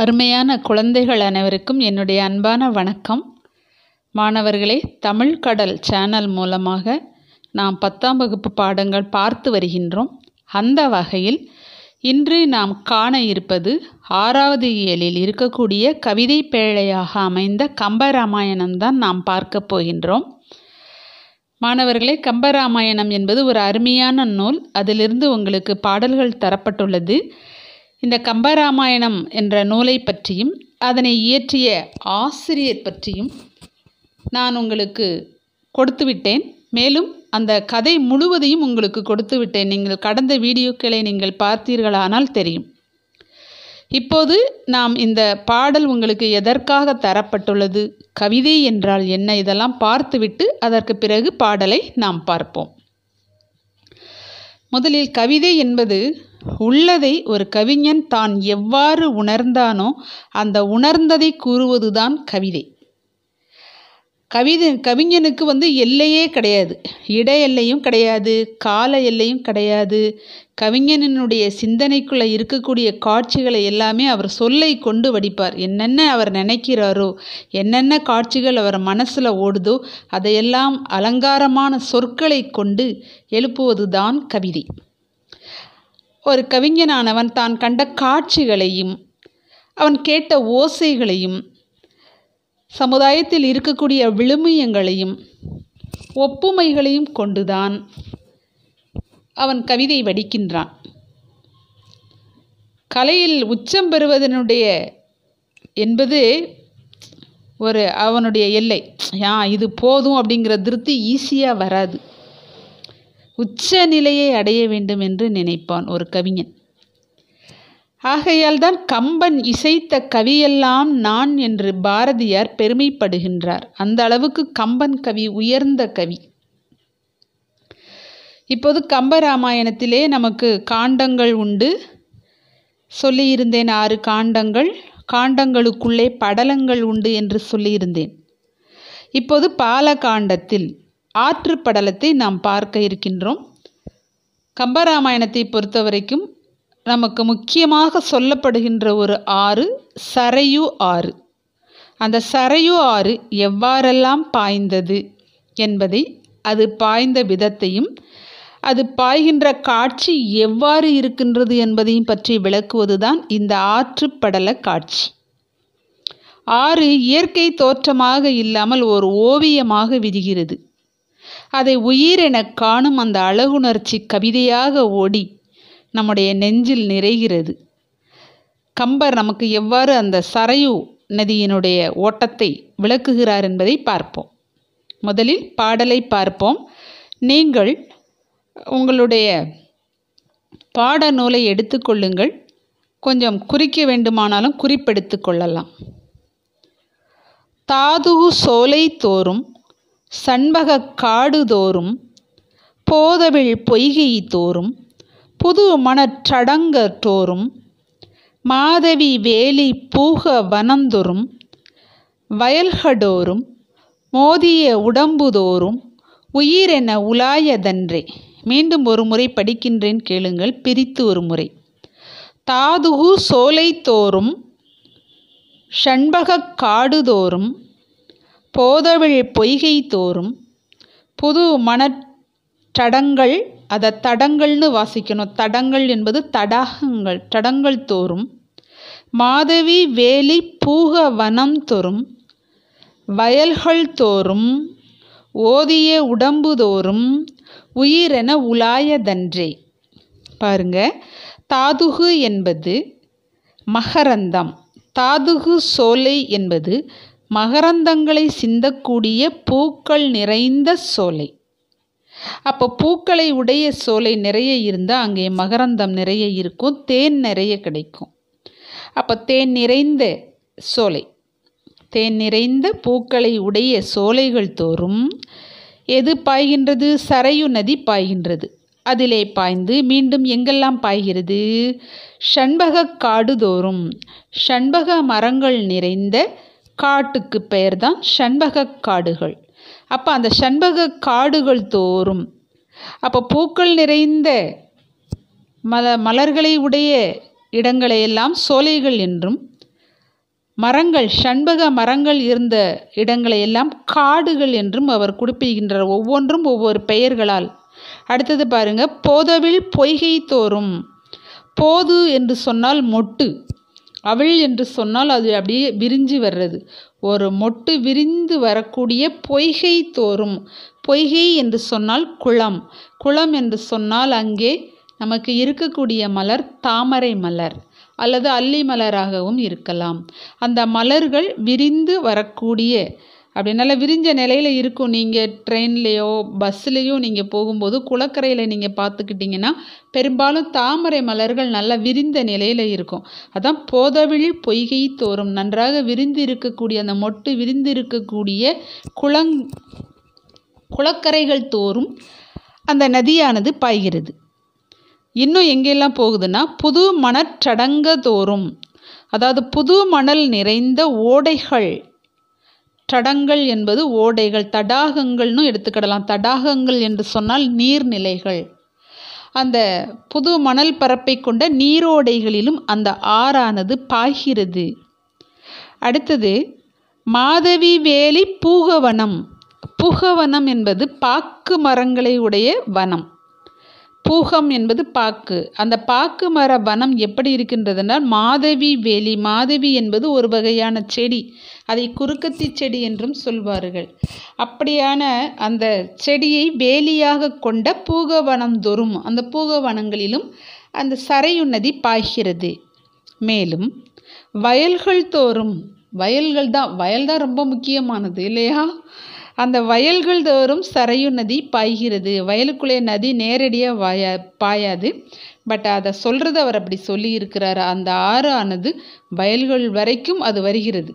அருமையான குழந்தைகள் அனைவருக்கும் என்னுடைய அன்பான வணக்கம் மாணவர்களே தமிழ் கடல் சேனல் மூலமாக நாம் பத்தாம் வகுப்பு பாடங்கள் பார்த்து வருகின்றோம் அந்த வகையில் இன்று நாம் காண இருப்பது ஆறாவது இயலில் இருக்கக்கூடிய கவிதை பேழையாக அமைந்த கம்பராமாயணம் தான் நாம் பார்க்க போகின்றோம் மாணவர்களே கம்பராமாயணம் என்பது ஒரு அருமையான நூல் அதிலிருந்து உங்களுக்கு பாடல்கள் தரப்பட்டுள்ளது இந்த கம்பராமாயணம் என்ற நூலை பற்றியும் அதனை இயற்றிய ஆசிரியர் பற்றியும் நான் உங்களுக்கு கொடுத்து விட்டேன் மேலும் அந்த கதை முழுவதையும் உங்களுக்கு கொடுத்து விட்டேன் நீங்கள் கடந்த வீடியோக்களை நீங்கள் பார்த்தீர்களானால் தெரியும் இப்போது நாம் இந்த பாடல் உங்களுக்கு எதற்காக தரப்பட்டுள்ளது கவிதை என்றால் என்ன இதெல்லாம் பார்த்துவிட்டு அதற்கு பிறகு பாடலை நாம் பார்ப்போம் முதலில் கவிதை என்பது உள்ளதை ஒரு கவிஞன் தான் எவ்வாறு உணர்ந்தானோ அந்த உணர்ந்ததை கூறுவதுதான் கவிதை கவிதை கவிஞனுக்கு வந்து எல்லையே கிடையாது இட எல்லையும் கிடையாது கால எல்லையும் கிடையாது கவிஞனினுடைய சிந்தனைக்குள்ளே இருக்கக்கூடிய காட்சிகளை எல்லாமே அவர் சொல்லை கொண்டு வடிப்பார் என்னென்ன அவர் நினைக்கிறாரோ என்னென்ன காட்சிகள் அவர் மனசில் ஓடுதோ அதையெல்லாம் அலங்காரமான சொற்களை கொண்டு எழுப்புவது தான் கவிதை ஒரு கவிஞனானவன் தான் கண்ட காட்சிகளையும் அவன் கேட்ட ஓசைகளையும் சமுதாயத்தில் இருக்கக்கூடிய விழுமியங்களையும் ஒப்புமைகளையும் கொண்டுதான் அவன் கவிதை வடிக்கின்றான் கலையில் உச்சம் பெறுவதனுடைய என்பது ஒரு அவனுடைய எல்லை யா இது போதும் அப்படிங்கிற திருப்தி ஈஸியாக வராது உச்ச நிலையை அடைய வேண்டும் என்று நினைப்பான் ஒரு கவிஞன் ஆகையால் தான் கம்பன் இசைத்த கவியெல்லாம் நான் என்று பாரதியார் பெருமைப்படுகின்றார் அந்த அளவுக்கு கம்பன் கவி உயர்ந்த கவி இப்போது கம்பராமாயணத்திலே நமக்கு காண்டங்கள் உண்டு சொல்லியிருந்தேன் ஆறு காண்டங்கள் காண்டங்களுக்குள்ளே படலங்கள் உண்டு என்று சொல்லியிருந்தேன் இப்போது பாலகாண்டத்தில் ஆற்று படலத்தை நாம் பார்க்க இருக்கின்றோம் கம்பராமாயணத்தை பொறுத்த வரைக்கும் நமக்கு முக்கியமாக சொல்லப்படுகின்ற ஒரு ஆறு சரையு ஆறு அந்த சரையு ஆறு எவ்வாறெல்லாம் பாய்ந்தது என்பதை அது பாய்ந்த விதத்தையும் அது பாய்கின்ற காட்சி எவ்வாறு இருக்கின்றது என்பதையும் பற்றி விளக்குவதுதான் இந்த ஆற்றுப்படல காட்சி ஆறு இயற்கை தோற்றமாக இல்லாமல் ஒரு ஓவியமாக விரிகிறது அதை உயிரென காணும் அந்த அழகுணர்ச்சி கவிதையாக ஓடி நம்முடைய நெஞ்சில் நிறைகிறது கம்பர் நமக்கு எவ்வாறு அந்த சரையு நதியினுடைய ஓட்டத்தை விளக்குகிறார் என்பதை பார்ப்போம் முதலில் பாடலை பார்ப்போம் நீங்கள் உங்களுடைய பாடநூலை எடுத்துக்கொள்ளுங்கள் கொஞ்சம் குறிக்க வேண்டுமானாலும் குறிப்பெடுத்து கொள்ளலாம் தாதுகு சோலை தோறும் சண்பக காடு தோறும் போதவிழ் பொய்கை தோறும் புது மணற்றடங்கற்றோறும் மாதவி வேலி பூக வனந்தொறும் வயல்கடோறும் மோதிய உடம்புதோறும் உயிரென உலாயதன்றே மீண்டும் ஒரு முறை படிக்கின்றேன் கேளுங்கள் பிரித்து ஒரு முறை தாதுகு சோலை தோறும் ஷண்பகக் காடுதோறும் போதவிழ் பொய்கை தோறும் புது மணற்றடங்கள் அதை தடங்கள்னு வாசிக்கணும் தடங்கள் என்பது தடாகங்கள் தடங்கள் தோறும் மாதவி வேலி பூக வனம் தோறும் வயல்கள் தோறும் ஓதிய உடம்பு தோறும் உயிரென உலாயதன்றே பாருங்க தாதுகு என்பது மகரந்தம் தாதுகு சோலை என்பது மகரந்தங்களை சிந்தக்கூடிய பூக்கள் நிறைந்த சோலை அப்போ பூக்களை உடைய சோலை நிறைய இருந்தால் அங்கே மகரந்தம் நிறைய இருக்கும் தேன் நிறைய கிடைக்கும் அப்போ தேன் நிறைந்த சோலை தேன் நிறைந்த பூக்களை உடைய சோலைகள் தோறும் எது பாய்கின்றது சரையு நதி பாய்கின்றது அதிலே பாய்ந்து மீண்டும் எங்கெல்லாம் பாய்கிறது ஷண்பக காடு தோறும் ஷண்பக மரங்கள் நிறைந்த காட்டுக்கு பெயர் தான் ஷண்பக காடுகள் அப்போ அந்த ஷண்பக காடுகள் தோறும் அப்போ பூக்கள் நிறைந்த மல மலர்களை உடைய இடங்களையெல்லாம் சோலைகள் என்றும் மரங்கள் சண்பக மரங்கள் இருந்த இடங்களை எல்லாம் காடுகள் என்றும் அவர் குறிப்பிடுகின்றார் ஒவ்வொன்றும் ஒவ்வொரு பெயர்களால் அடுத்தது பாருங்க போதவில் பொய்கை தோறும் போது என்று சொன்னால் மொட்டு அவள் என்று சொன்னால் அது அப்படியே விரிஞ்சு வர்றது ஒரு மொட்டு விரிந்து வரக்கூடிய பொய்கை தோறும் பொய்கை என்று சொன்னால் குளம் குளம் என்று சொன்னால் அங்கே நமக்கு இருக்கக்கூடிய மலர் தாமரை மலர் அல்லது அல்லி மலராகவும் இருக்கலாம் அந்த மலர்கள் விரிந்து வரக்கூடிய அப்படி நல்லா விரிஞ்ச நிலையில் இருக்கும் நீங்கள் ட்ரெயின்லேயோ பஸ்லேயோ நீங்கள் போகும்போது குளக்கரையில் நீங்கள் பார்த்துக்கிட்டிங்கன்னா பெரும்பாலும் தாமரை மலர்கள் நல்லா விரிந்த நிலையில் இருக்கும் அதான் போதவிழி பொய்கை தோறும் நன்றாக விரிந்து இருக்கக்கூடிய அந்த மொட்டு விரிந்து இருக்கக்கூடிய குளங் குளக்கரைகள் தோறும் அந்த நதியானது பாய்கிறது இன்னும் எங்கெல்லாம் போகுதுன்னா புது மணற்றடங்க தோறும் அதாவது புது மணல் நிறைந்த ஓடைகள் தடங்கள் என்பது ஓடைகள் தடாகங்கள்னு எடுத்துக்கிடலாம் தடாகங்கள் என்று சொன்னால் நீர்நிலைகள் அந்த புது மணல் பரப்பை கொண்ட நீரோடைகளிலும் அந்த ஆறானது பாய்கிறது அடுத்தது மாதவி வேலி பூகவனம் பூகவனம் என்பது பாக்கு மரங்களை உடைய வனம் பூகம் என்பது பாக்கு அந்த பாக்கு மர வனம் எப்படி இருக்கின்றதுனால் மாதவி வேலி மாதவி என்பது ஒரு வகையான செடி அதை குறுக்கத்தி செடி என்றும் சொல்வார்கள் அப்படியான அந்த செடியை வேலியாக கொண்ட பூகவனம் தோறும் அந்த பூகவனங்களிலும் அந்த சரையு நதி பாய்கிறது மேலும் வயல்கள் தோறும் வயல்கள் தான் வயல் தான் ரொம்ப முக்கியமானது இல்லையா அந்த வயல்கள் தோறும் சரையு நதி பாய்கிறது வயலுக்குள்ளே நதி நேரடியாக வாயா பாயாது பட் அதை சொல்கிறது அவர் அப்படி சொல்லி இருக்கிறார் அந்த ஆறு ஆனது வயல்கள் வரைக்கும் அது வருகிறது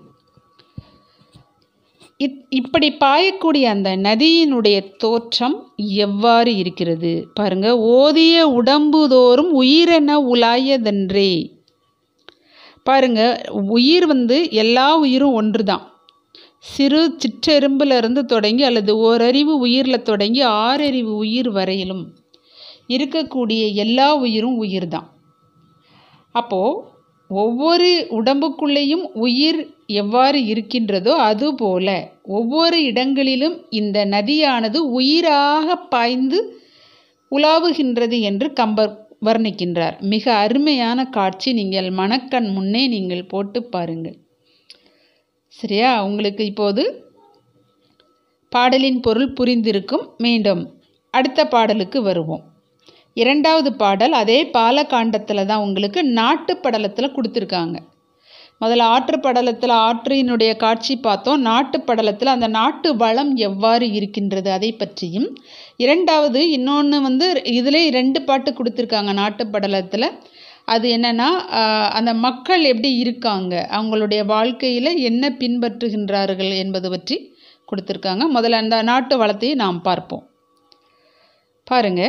இத் இப்படி பாயக்கூடிய அந்த நதியினுடைய தோற்றம் எவ்வாறு இருக்கிறது பாருங்க ஓதிய உடம்புதோறும் உயிரென உலாயதன்றே பாருங்க உயிர் வந்து எல்லா உயிரும் ஒன்று தான் சிறு சிற்றெரும்புலேருந்து தொடங்கி அல்லது ஓரறிவு உயிரில் தொடங்கி ஆறறிவு உயிர் வரையிலும் இருக்கக்கூடிய எல்லா உயிரும் உயிர் தான் அப்போது ஒவ்வொரு உடம்புக்குள்ளேயும் உயிர் எவ்வாறு இருக்கின்றதோ அதுபோல ஒவ்வொரு இடங்களிலும் இந்த நதியானது உயிராக பாய்ந்து உலாவுகின்றது என்று கம்பர் வர்ணிக்கின்றார் மிக அருமையான காட்சி நீங்கள் மனக்கண் முன்னே நீங்கள் போட்டு பாருங்கள் சரியா உங்களுக்கு இப்போது பாடலின் பொருள் புரிந்திருக்கும் மீண்டும் அடுத்த பாடலுக்கு வருவோம் இரண்டாவது பாடல் அதே பாலகாண்டத்தில் தான் உங்களுக்கு நாட்டு படலத்தில் கொடுத்துருக்காங்க முதல்ல ஆற்று படலத்தில் ஆற்றினுடைய காட்சி பார்த்தோம் நாட்டு படலத்தில் அந்த நாட்டு வளம் எவ்வாறு இருக்கின்றது அதை பற்றியும் இரண்டாவது இன்னொன்று வந்து இதிலே ரெண்டு பாட்டு கொடுத்துருக்காங்க நாட்டு படலத்தில் அது என்னென்னா அந்த மக்கள் எப்படி இருக்காங்க அவங்களுடைய வாழ்க்கையில் என்ன பின்பற்றுகின்றார்கள் என்பது பற்றி கொடுத்துருக்காங்க முதல்ல அந்த நாட்டு வளத்தை நாம் பார்ப்போம் பாருங்க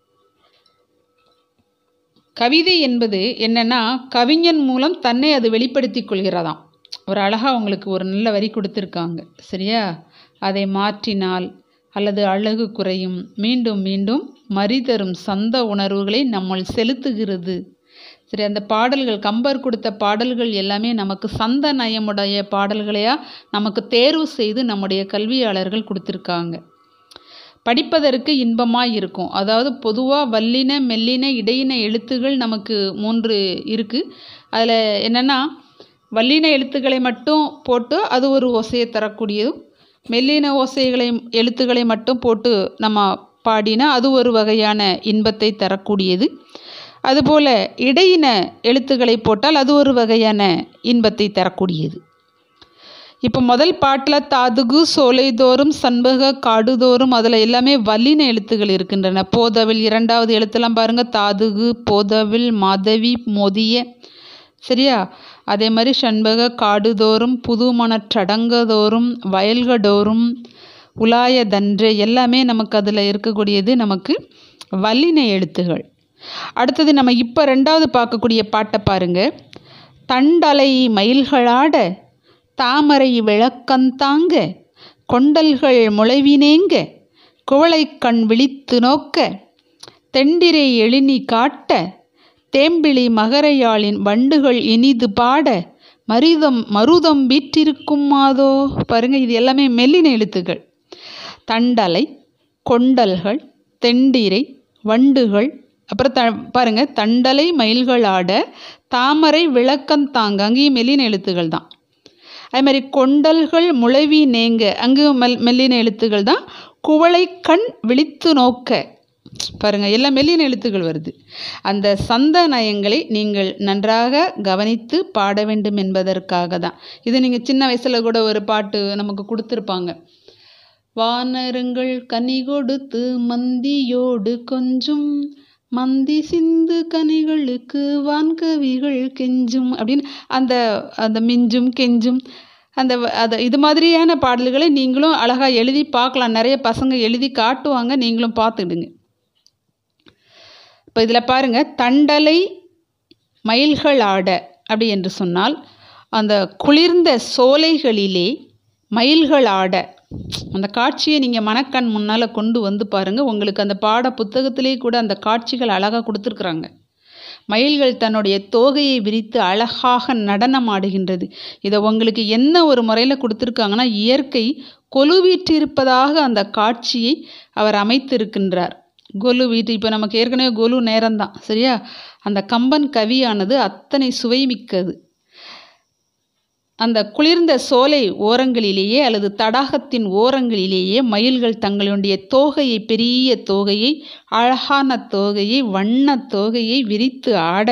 கவிதை என்பது என்னென்னா கவிஞன் மூலம் தன்னை அது வெளிப்படுத்தி கொள்கிறதாம் ஒரு அழகாக உங்களுக்கு ஒரு நல்ல வரி கொடுத்துருக்காங்க சரியா அதை மாற்றினால் அல்லது அழகு குறையும் மீண்டும் மீண்டும் மறிதரும் சந்த உணர்வுகளை நம்மள் செலுத்துகிறது சரி அந்த பாடல்கள் கம்பர் கொடுத்த பாடல்கள் எல்லாமே நமக்கு சந்த நயமுடைய பாடல்களையாக நமக்கு தேர்வு செய்து நம்முடைய கல்வியாளர்கள் கொடுத்துருக்காங்க படிப்பதற்கு இன்பமாக இருக்கும் அதாவது பொதுவாக வல்லின மெல்லின இடையின எழுத்துகள் நமக்கு மூன்று இருக்குது அதில் என்னென்னா வல்லின எழுத்துக்களை மட்டும் போட்டு அது ஒரு ஓசையை தரக்கூடியதும் மெல்லின ஓசைகளை எழுத்துக்களை மட்டும் போட்டு நம்ம பாடினா அது ஒரு வகையான இன்பத்தை தரக்கூடியது அதுபோல் இடையின எழுத்துக்களை போட்டால் அது ஒரு வகையான இன்பத்தை தரக்கூடியது இப்போ முதல் பாட்டில் தாதுகு சோலைதோறும் சண்பக காடுதோறும் அதில் எல்லாமே வல்லின எழுத்துகள் இருக்கின்றன போதவில் இரண்டாவது எழுத்தெல்லாம் பாருங்கள் தாதுகு போதவில் மாதவி மொதிய சரியா அதே மாதிரி சண்பக காடுதோறும் புதுமணற்றடங்கதோறும் வயல்கடோறும் உலாயதன்று எல்லாமே நமக்கு அதில் இருக்கக்கூடியது நமக்கு வல்லின எழுத்துகள் அடுத்தது நம்ம இப்போ ரெண்டாவது பார்க்கக்கூடிய பாட்டை பாருங்க தண்டலை மயில்களாட தாமரை விளக்கந்தாங்க கொண்டல்கள் முளைவினேங்க குவளைக்கண் விழித்து நோக்க தெண்டிரை எழினி காட்ட தேம்பிளி மகரையாளின் வண்டுகள் இனிது பாட மருதம் மருதம் வீற்றிருக்கும் மாதோ பாருங்க இது எல்லாமே மெல்லின எழுத்துக்கள் தண்டலை கொண்டல்கள் தெண்டிரை வண்டுகள் அப்புறம் த பாருங்க தண்டலை மயில்கள் ஆட தாமரை விளக்கந்தாங்க அங்கேயும் மெல்லின எழுத்துக்கள் தான் அதே மாதிரி கொண்டல்கள் முளைவி நேங்க அங்கேயும் மெல் மெல்லின எழுத்துக்கள் தான் குவளை கண் விழித்து நோக்க பாருங்க எல்லாம் மெல்லின எழுத்துக்கள் வருது அந்த சந்த நயங்களை நீங்கள் நன்றாக கவனித்து பாட வேண்டும் என்பதற்காக தான் இது நீங்கள் சின்ன வயசில் கூட ஒரு பாட்டு நமக்கு கொடுத்துருப்பாங்க வானரங்கள் கனி கொடுத்து மந்தியோடு கொஞ்சும் மந்தி சிந்து கனிகளுக்கு வான்கவிகள் கெஞ்சும் அப்படின்னு அந்த அந்த மிஞ்சும் கெஞ்சும் அந்த அது இது மாதிரியான பாடல்களை நீங்களும் அழகாக எழுதி பார்க்கலாம் நிறைய பசங்க எழுதி காட்டுவாங்க நீங்களும் பார்த்துடுங்க இப்போ இதில் பாருங்கள் தண்டலை மயில்கள் ஆட அப்படி என்று சொன்னால் அந்த குளிர்ந்த சோலைகளிலே மயில்கள் ஆட அந்த காட்சியை நீங்கள் மனக்கண் முன்னால் கொண்டு வந்து பாருங்கள் உங்களுக்கு அந்த பாட புத்தகத்திலே கூட அந்த காட்சிகள் அழகாக கொடுத்துருக்குறாங்க மயில்கள் தன்னுடைய தோகையை விரித்து அழகாக நடனம் ஆடுகின்றது இதை உங்களுக்கு என்ன ஒரு முறையில் கொடுத்துருக்காங்கன்னா இயற்கை கொலுவீற்றிருப்பதாக அந்த காட்சியை அவர் அமைத்திருக்கின்றார் கொலு வீட்டு இப்போ நமக்கு ஏற்கனவே கொலு நேரம்தான் சரியா அந்த கம்பன் கவியானது அத்தனை சுவைமிக்கது அந்த குளிர்ந்த சோலை ஓரங்களிலேயே அல்லது தடாகத்தின் ஓரங்களிலேயே மயில்கள் தங்களுடைய தோகையை பெரிய தோகையை அழகான தோகையை வண்ண தோகையை விரித்து ஆட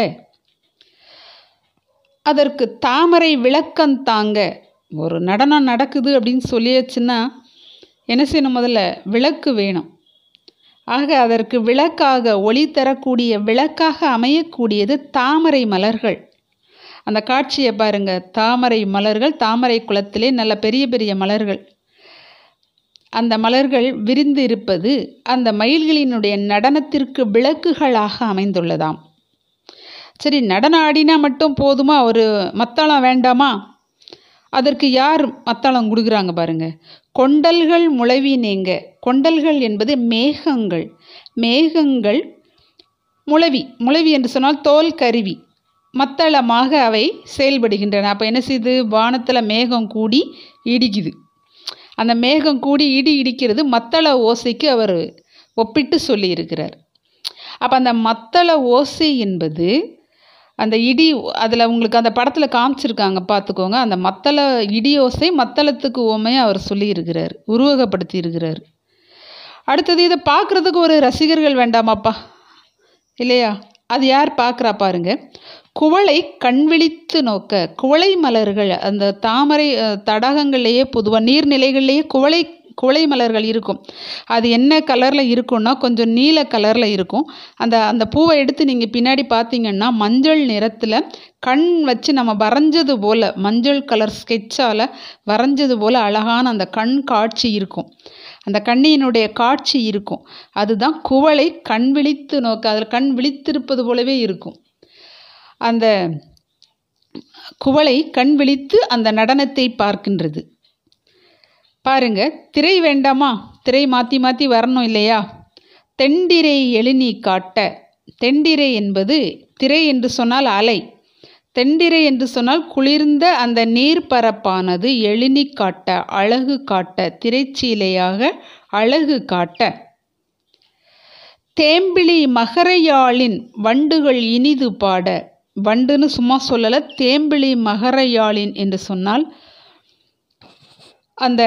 அதற்கு தாமரை விளக்கம் தாங்க ஒரு நடனம் நடக்குது அப்படின்னு சொல்லியாச்சுன்னா என்ன செய்யணும் முதல்ல விளக்கு வேணும் ஆக அதற்கு விளக்காக ஒளி தரக்கூடிய விளக்காக அமையக்கூடியது தாமரை மலர்கள் அந்த காட்சியை பாருங்க தாமரை மலர்கள் தாமரை குளத்திலே நல்ல பெரிய பெரிய மலர்கள் அந்த மலர்கள் விரிந்து இருப்பது அந்த மயில்களினுடைய நடனத்திற்கு விளக்குகளாக அமைந்துள்ளதாம் சரி நடனம் ஆடினா மட்டும் போதுமா ஒரு மத்தளம் வேண்டாமா அதற்கு யார் மத்தளம் கொடுக்குறாங்க பாருங்க கொண்டல்கள் முளைவி நீங்க கொண்டல்கள் என்பது மேகங்கள் மேகங்கள் முளவி முளவி என்று சொன்னால் தோல் கருவி மத்தளமாக அவை செயல்படுகின்றன அப்போ என்ன செய்யுது வானத்தில் மேகம் கூடி இடிக்குது அந்த மேகம் கூடி இடி இடிக்கிறது மத்தள ஓசைக்கு அவர் ஒப்பிட்டு சொல்லியிருக்கிறார் அப்போ அந்த மத்தள ஓசை என்பது அந்த இடி அதில் உங்களுக்கு அந்த படத்தில் காமிச்சிருக்காங்க பார்த்துக்கோங்க அந்த மத்தள இடி ஓசை மத்தளத்துக்கு ஓமையை அவர் சொல்லியிருக்கிறார் உருவகப்படுத்தி இருக்கிறார் அடுத்தது இதை பார்க்குறதுக்கு ஒரு ரசிகர்கள் வேண்டாமாப்பா இல்லையா அது யார் பார்க்குறா பாருங்க குவளை கண்விழித்து நோக்க குவளை மலர்கள் அந்த தாமரை தடாகங்கள்லேயே பொதுவாக நீர்நிலைகள்லேயே குவளை குவளை மலர்கள் இருக்கும் அது என்ன கலரில் இருக்கும்னா கொஞ்சம் நீல கலரில் இருக்கும் அந்த அந்த பூவை எடுத்து நீங்கள் பின்னாடி பார்த்தீங்கன்னா மஞ்சள் நிறத்தில் கண் வச்சு நம்ம வரைஞ்சது போல் மஞ்சள் கலர் ஸ்கெட்சால் வரைஞ்சது போல் அழகான அந்த கண் காட்சி இருக்கும் அந்த கண்ணியினுடைய காட்சி இருக்கும் அதுதான் குவளை கண் விழித்து நோக்க அதில் கண் விழித்திருப்பது போலவே இருக்கும் அந்த குவளை கண் விழித்து அந்த நடனத்தை பார்க்கின்றது பாருங்க திரை வேண்டாமா திரை மாற்றி மாற்றி வரணும் இல்லையா தெண்டிரை எழினி காட்ட தெண்டிரை என்பது திரை என்று சொன்னால் அலை தெண்டிரை என்று சொன்னால் குளிர்ந்த அந்த நீர்ப்பரப்பானது எழினி காட்ட அழகு காட்ட திரைச்சீலையாக அழகு காட்ட தேம்பிளி மகரையாளின் வண்டுகள் இனிது பாட வண்டுன்னு சும்மா சொல்லலை தேம்பிளி மகரையாளின் என்று சொன்னால் அந்த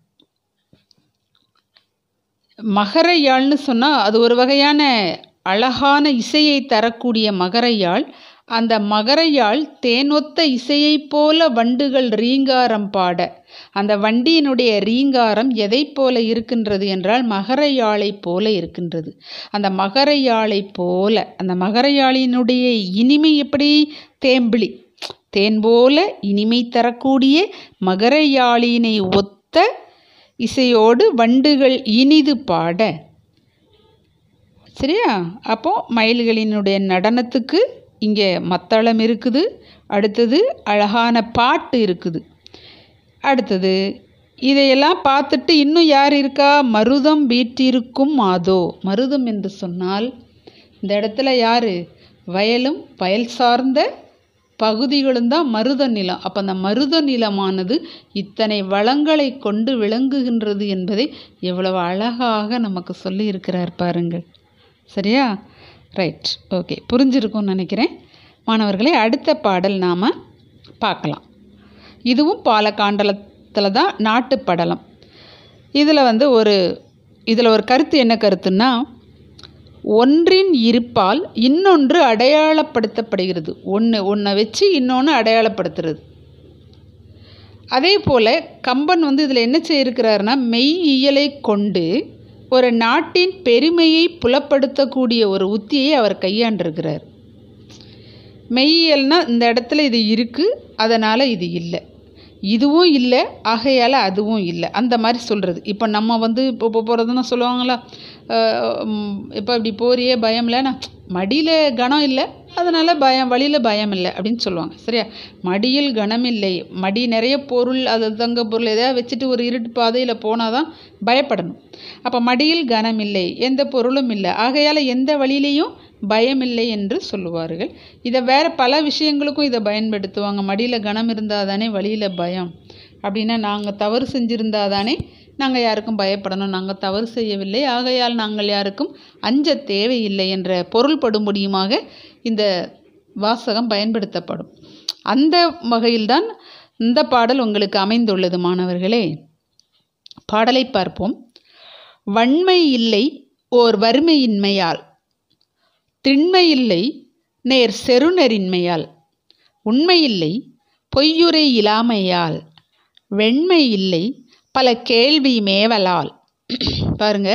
மகரையாழ்னு சொன்னால் அது ஒரு வகையான அழகான இசையை தரக்கூடிய மகரையாழ் அந்த மகரையாழ் தேனொத்த இசையைப் போல வண்டுகள் ரீங்காரம் பாட அந்த வண்டியினுடைய ரீங்காரம் எதை போல இருக்கின்றது என்றால் மகரையாழைப் போல இருக்கின்றது அந்த மகரையாழைப் போல அந்த மகரையாழினுடைய இனிமை எப்படி தேம்பிளி தேன் போல இனிமை தரக்கூடிய மகரையாழினை ஒத்த இசையோடு வண்டுகள் இனிது பாட சரியா அப்போ மயில்களினுடைய நடனத்துக்கு இங்கே மத்தளம் இருக்குது அடுத்தது அழகான பாட்டு இருக்குது அடுத்தது இதையெல்லாம் பார்த்துட்டு இன்னும் யார் இருக்கா மருதம் வீட்டிருக்கும் மாதோ மருதம் என்று சொன்னால் இந்த இடத்துல யார் வயலும் வயல் சார்ந்த பகுதிகளும் தான் மருத நிலம் அப்போ அந்த மருத நிலமானது இத்தனை வளங்களை கொண்டு விளங்குகின்றது என்பதை எவ்வளவு அழகாக நமக்கு சொல்லி இருக்கிறார் பாருங்கள் சரியா ரைட் ஓகே புரிஞ்சிருக்கும்னு நினைக்கிறேன் மாணவர்களே அடுத்த பாடல் நாம் பார்க்கலாம் இதுவும் பாலகாண்டலத்தில் தான் நாட்டுப்படலம் இதில் வந்து ஒரு இதில் ஒரு கருத்து என்ன கருத்துன்னா ஒன்றின் இருப்பால் இன்னொன்று அடையாளப்படுத்தப்படுகிறது ஒன்று ஒன்றை வச்சு இன்னொன்று அடையாளப்படுத்துறது அதே போல் கம்பன் வந்து இதில் என்ன செய்திருக்கிறாருன்னா மெய் இயலை கொண்டு ஒரு நாட்டின் பெருமையை புலப்படுத்தக்கூடிய ஒரு உத்தியை அவர் கையாண்டிருக்கிறார் மெய்யியல்னா இந்த இடத்துல இது இருக்குது அதனால் இது இல்லை இதுவும் இல்லை ஆகையால் அதுவும் இல்லை அந்த மாதிரி சொல்கிறது இப்போ நம்ம வந்து இப்போ இப்போ போகிறதுன்னா சொல்லுவாங்களா இப்போ இப்படி போறியே பயம் இல்லைன்னா மடியில் கனம் இல்லை அதனால் பயம் வழியில் பயம் இல்லை அப்படின்னு சொல்லுவாங்க சரியா மடியில் கனம் இல்லை மடி நிறைய பொருள் அது தங்க பொருள் எதாவது வச்சுட்டு ஒரு இருட்டு பாதையில் போனால் தான் பயப்படணும் அப்போ மடியில் கனம் இல்லை எந்த பொருளும் இல்லை ஆகையால் எந்த வழியிலையும் பயமில்லை என்று சொல்லுவார்கள் இதை வேறு பல விஷயங்களுக்கும் இதை பயன்படுத்துவாங்க மடியில் கனம் இருந்தால் தானே வழியில் பயம் அப்படின்னா நாங்கள் தவறு செஞ்சுருந்தா தானே நாங்கள் யாருக்கும் பயப்படணும் நாங்கள் தவறு செய்யவில்லை ஆகையால் நாங்கள் யாருக்கும் அஞ்ச தேவையில்லை என்ற பொருள்படும் முடியுமாக இந்த வாசகம் பயன்படுத்தப்படும் அந்த வகையில்தான் இந்த பாடல் உங்களுக்கு அமைந்துள்ளது மாணவர்களே பாடலை பார்ப்போம் வன்மை இல்லை ஓர் வறுமையின்மையால் திண்மையில்லை நேர் செருணரின்மையால் உண்மையில்லை பொய்யுரை இலாமையால் வெண்மை இல்லை பல கேள்வி மேவலால் பாருங்க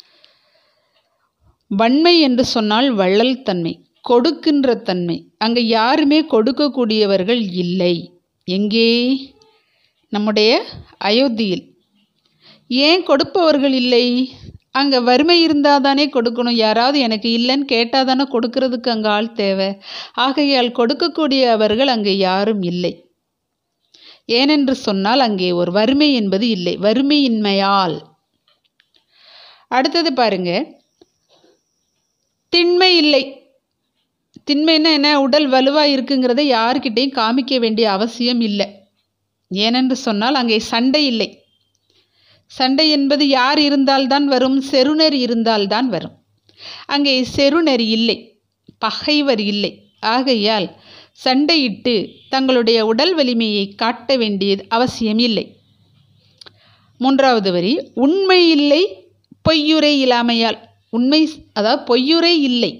வன்மை என்று சொன்னால் வள்ளல் தன்மை கொடுக்கின்ற தன்மை அங்கே யாருமே கொடுக்கக்கூடியவர்கள் இல்லை எங்கே நம்முடைய அயோத்தியில் ஏன் கொடுப்பவர்கள் இல்லை அங்கே வறுமை இருந்தால் தானே கொடுக்கணும் யாராவது எனக்கு இல்லைன்னு கேட்டால் தானே கொடுக்கறதுக்கு அங்கே ஆள் தேவை ஆகையால் கொடுக்கக்கூடிய அவர்கள் அங்கே யாரும் இல்லை ஏனென்று சொன்னால் அங்கே ஒரு வறுமை என்பது இல்லை வறுமையின்மையால் அடுத்தது பாருங்க திண்மை இல்லை திண்மைன்னா என்ன உடல் வலுவாக இருக்குங்கிறத யாருக்கிட்டையும் காமிக்க வேண்டிய அவசியம் இல்லை ஏனென்று சொன்னால் அங்கே சண்டை இல்லை சண்டை என்பது யார் இருந்தால்தான் வரும் செருணர் இருந்தால்தான் வரும் அங்கே செருணர் இல்லை பகைவர் இல்லை ஆகையால் சண்டையிட்டு தங்களுடைய உடல் வலிமையை காட்ட வேண்டியது அவசியம் இல்லை மூன்றாவது வரி உண்மை இல்லை பொய்யுரை இல்லாமையால் உண்மை அதாவது பொய்யுரை இல்லை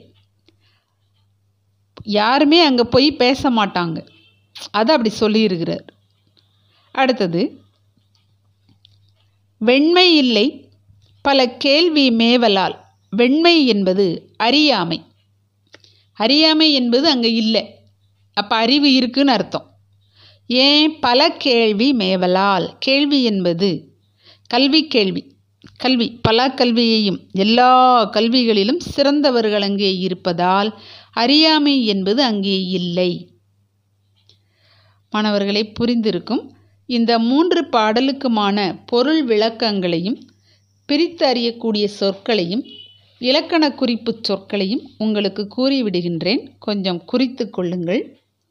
யாருமே அங்கே பொய் பேச மாட்டாங்க அதை அப்படி சொல்லியிருக்கிறார் அடுத்தது வெண்மை இல்லை பல கேள்வி மேவலால் வெண்மை என்பது அறியாமை அறியாமை என்பது அங்கே இல்லை அப்போ அறிவு இருக்குன்னு அர்த்தம் ஏன் பல கேள்வி மேவலால் கேள்வி என்பது கல்வி கேள்வி கல்வி பல கல்வியையும் எல்லா கல்விகளிலும் சிறந்தவர்கள் அங்கே இருப்பதால் அறியாமை என்பது அங்கே இல்லை மாணவர்களை புரிந்திருக்கும் இந்த மூன்று பாடலுக்குமான பொருள் விளக்கங்களையும் பிரித்து அறியக்கூடிய சொற்களையும் இலக்கண குறிப்பு சொற்களையும் உங்களுக்கு கூறிவிடுகின்றேன் கொஞ்சம் குறித்து கொள்ளுங்கள்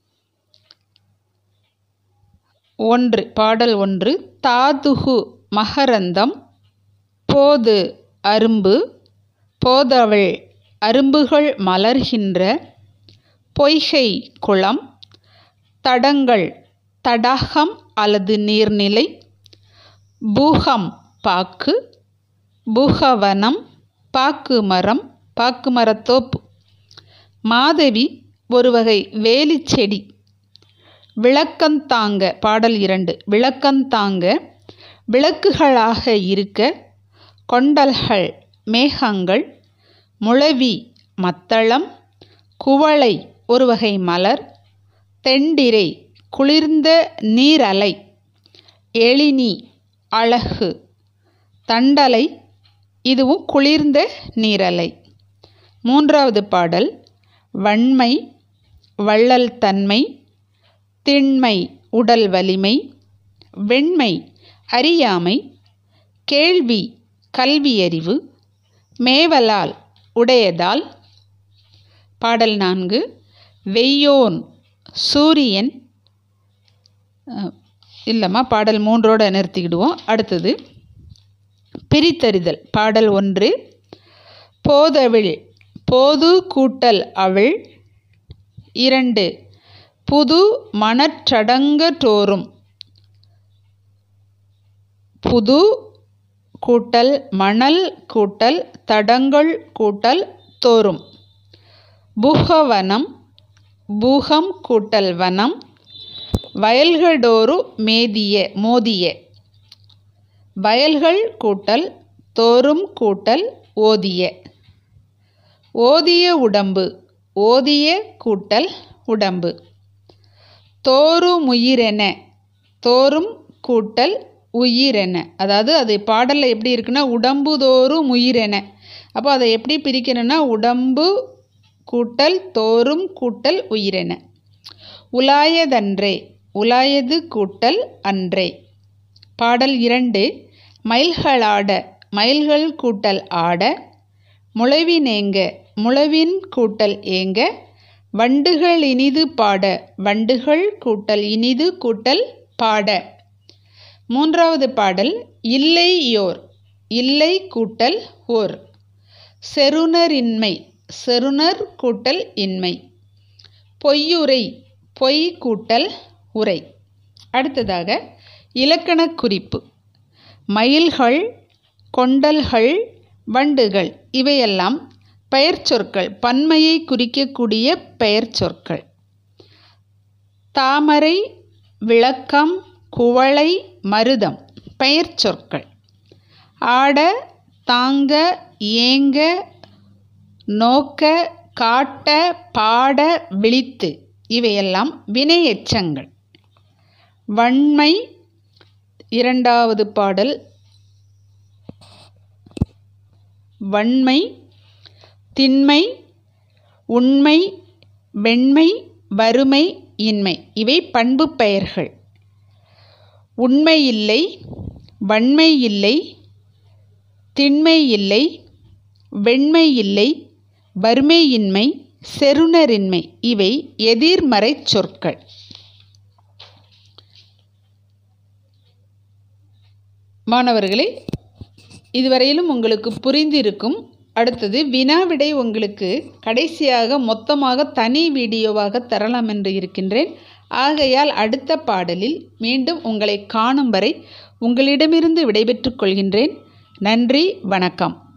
ஒன்று பாடல் ஒன்று தாதுகு மகரந்தம் போது அரும்பு போதவள் அரும்புகள் மலர்கின்ற பொய்கை குளம் தடங்கள் தடாகம் அல்லது நீர்நிலை பூகம் பாக்கு பூகவனம் பாக்கு மரம் பாக்கு மரத்தோப்பு மாதவி ஒரு வகை வேலிச்செடி விளக்கந்தாங்க பாடல் இரண்டு விளக்கந்தாங்க விளக்குகளாக இருக்க கொண்டல்கள் மேகங்கள் முளவி மத்தளம் குவளை ஒரு வகை மலர் தெண்டிரை குளிர்ந்த நீரலை எழினி அழகு தண்டலை இதுவும் குளிர்ந்த நீரலை மூன்றாவது பாடல் வன்மை வள்ளல் தன்மை திண்மை உடல் வலிமை வெண்மை அறியாமை கேள்வி கல்வியறிவு மேவலால் உடையதால் பாடல் நான்கு வெய்யோன் சூரியன் அஹ், இல்லைம்மா பாடல் மூன்றோட நிறுத்திக்கிடுவோம் அடுத்தது பிரித்தறிதல் பாடல் ஒன்று போதவிழ் போது கூட்டல் அவள் இரண்டு புது மணற்றடங்கற்றோறும் புது கூட்டல் மணல் கூட்டல் தடங்கள் கூட்டல் தோறும் புகவனம் பூகம் கூட்டல் வனம் வயல்களோரு மேதிய மோதிய வயல்கள் கூட்டல் தோறும் கூட்டல் ஓதிய ஓதிய உடம்பு ஓதிய கூட்டல் உடம்பு தோறுமுயிரென தோறும் கூட்டல் உயிரென அதாவது அது பாடலில் எப்படி இருக்குன்னா உடம்பு தோறும் உயிரென அப்போ அதை எப்படி பிரிக்கணும்னா உடம்பு கூட்டல் தோறும் கூட்டல் உயிரென உலாயதன்றே உலாயது கூட்டல் அன்றே பாடல் இரண்டு மயில்களாட மயில்கள் கூட்டல் ஆட முளைவினேங்க முளைவின் கூட்டல் ஏங்க வண்டுகள் இனிது பாட வண்டுகள் கூட்டல் இனிது கூட்டல் பாட மூன்றாவது பாடல் இல்லை யோர் இல்லை கூட்டல் ஓர் செருணரின்மை செருணர் கூட்டல் இன்மை பொய்யுரை பொய் கூட்டல் உரை அடுத்ததாக இலக்கணக் குறிப்பு மயில்கள் கொண்டல்கள் வண்டுகள் இவையெல்லாம் பெயர்ச்சொற்கள் பன்மையை குறிக்கக்கூடிய பெயர்ச்சொற்கள் தாமரை விளக்கம் குவளை மருதம் பெயர்ச்சொற்கள் ஆட தாங்க ஏங்க நோக்க காட்ட பாட விழித்து இவையெல்லாம் வினையெச்சங்கள் வன்மை இரண்டாவது பாடல் வன்மை திண்மை உண்மை வெண்மை வறுமை இன்மை இவை பண்பு பெயர்கள் உண்மை இல்லை வன்மை இல்லை திண்மை இல்லை வெண்மை இல்லை வறுமையின்மை செருணரின்மை இவை எதிர்மறை சொற்கள் மாணவர்களே இதுவரையிலும் உங்களுக்கு புரிந்திருக்கும் அடுத்தது வினாவிடை உங்களுக்கு கடைசியாக மொத்தமாக தனி வீடியோவாக தரலாம் என்று இருக்கின்றேன் ஆகையால் அடுத்த பாடலில் மீண்டும் உங்களை காணும் வரை உங்களிடமிருந்து விடைபெற்றுக் கொள்கின்றேன் நன்றி வணக்கம்